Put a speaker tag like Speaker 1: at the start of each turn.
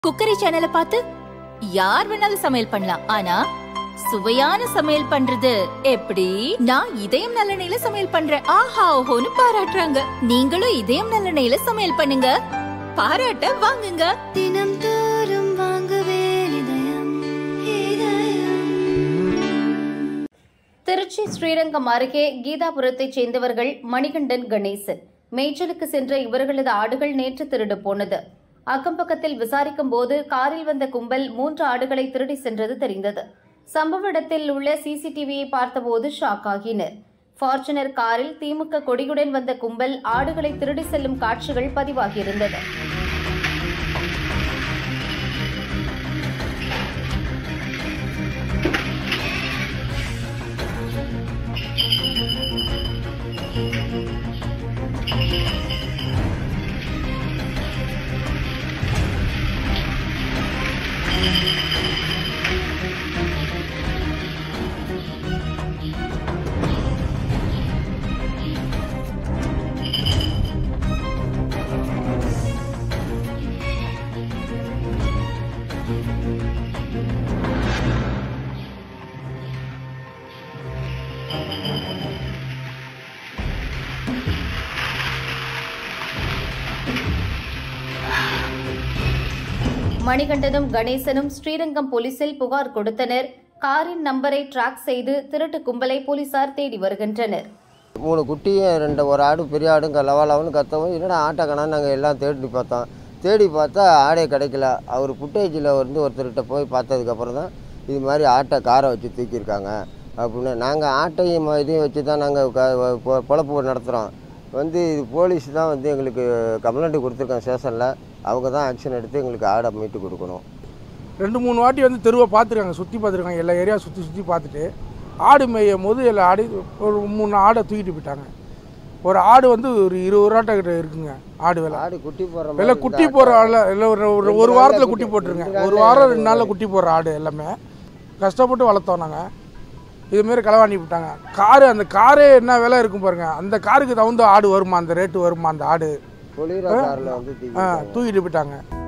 Speaker 1: cookery சேனலை பார்த்து யார் வேணாலும் சமையல் பண்ணலாம் ஆனா சுவையான சமையல் பண்றது எப்படி நான் இதயம் நல்லெண்ணெயில சமையல் பண்றேன் ஆஹா ஓஹோன்னு பாராட்டுறாங்க நீங்களும் இதயம் நல்லெண்ணெயில சமையல் பண்ணுங்க பாராட்ட வாங்குங்க
Speaker 2: தினம் தோறும் வாங்குவே இதயம் இதயம்
Speaker 3: திருச்சி ஸ்ரீரங்கம் அருகே கீதாபுரத்தைச் சேர்ந்தவர்கள் மணிகண்டன் கணேசன் மேய்ச்சலுக்கு சென்ற இவர்களது ஆடுகள் நேற்று திருடு போனது அக்கம்பக்கத்தில் விசாரிக்கும் போது காரில் வந்த கும்பல் மூன்று ஆடுகளை திருடி சென்றது தெரிந்தது சம்பவ இடத்தில் உள்ள சிசிடிவியை பார்த்தபோது ஷாக் ஆகினர் ஃபார்ச்சுனர் காரில் திமுக கொடியுடன் வந்த கும்பல் ஆடுகளை திருடி செல்லும் காட்சிகள் பதிவாகியிருந்தது மணிகண்டனும் கணேசனும் ஸ்ரீரங்கம் போலீசில் புகார் கொடுத்தனர் காரின் நம்பரை டிராக் செய்து திருட்டு கும்பலை போலீசார் தேடி வருகின்றனர்
Speaker 4: மூணு குட்டியும் ரெண்டு ஒரு ஆடு பெரிய ஆடும் க- லவா லவன்னு கத்தவும் என்னடா ஆட்டை காணோம் நாங்கள் எல்லாம் தேடி பார்த்தோம் தேடி பார்த்தா ஆடே கிடைக்கல அவர் ஃபுட்டேஜில் வந்து ஒருத்தர்கிட்ட போய் பார்த்ததுக்கப்புறம் தான் இது மாதிரி ஆட்டை காரை வச்சு தூக்கியிருக்காங்க அப்படின்னு நாங்கள் ஆட்டையும் ம- இதையும் வச்சு தான் நாங்கள் பொழப்பு நடத்துகிறோம் வந்து இது போலீஸ் தான் வந்து எங்களுக்கு கம்ப்ளைண்ட் கொடுத்துருக்கோம் ஸ்டேஷனில் அவங்க தான் ஆக்ஷன் எடுத்து எங்களுக்கு ஆடை மீட்டு கொடுக்கணும்
Speaker 5: ரெண்டு மூணு வாட்டி வந்து தெருவை பார்த்துருக்காங்க சுற்றி பார்த்துருக்காங்க எல்லா ஏரியா சுற்றி சுற்றி பார்த்துட்டு ஆடு மேயும் போது எல்லா ஆடு ஒரு மூணு ஆடை தூக்கிட்டு போயிட்டாங்க ஒரு ஆடு வந்து ஒரு இருபது ரூபாட்ட கிட்ட இருக்குங்க ஆடு விலை
Speaker 4: ஆடு குட்டி போடுற
Speaker 5: விலை குட்டி போடுற ஆள் இல்லை ஒரு ஒரு ஒரு வாரத்தில் குட்டி போட்டுருங்க ஒரு வாரம் ரெண்டு நாளில் குட்டி போடுற ஆடு எல்லாமே கஷ்டப்பட்டு வளர்த்தோம் நாங்கள் இதுமாரி களவாணி விட்டாங்க காரு அந்த காரே என்ன விலை இருக்கும் பாருங்க அந்த காருக்கு தகுந்த ஆடு வருமா அந்த ரேட்டு வருமா அந்த ஆடு
Speaker 4: பொலிரோ காரில் வந்து தூக்கி
Speaker 5: ஆ, தூக்கிட்டு போயிட்டாங்க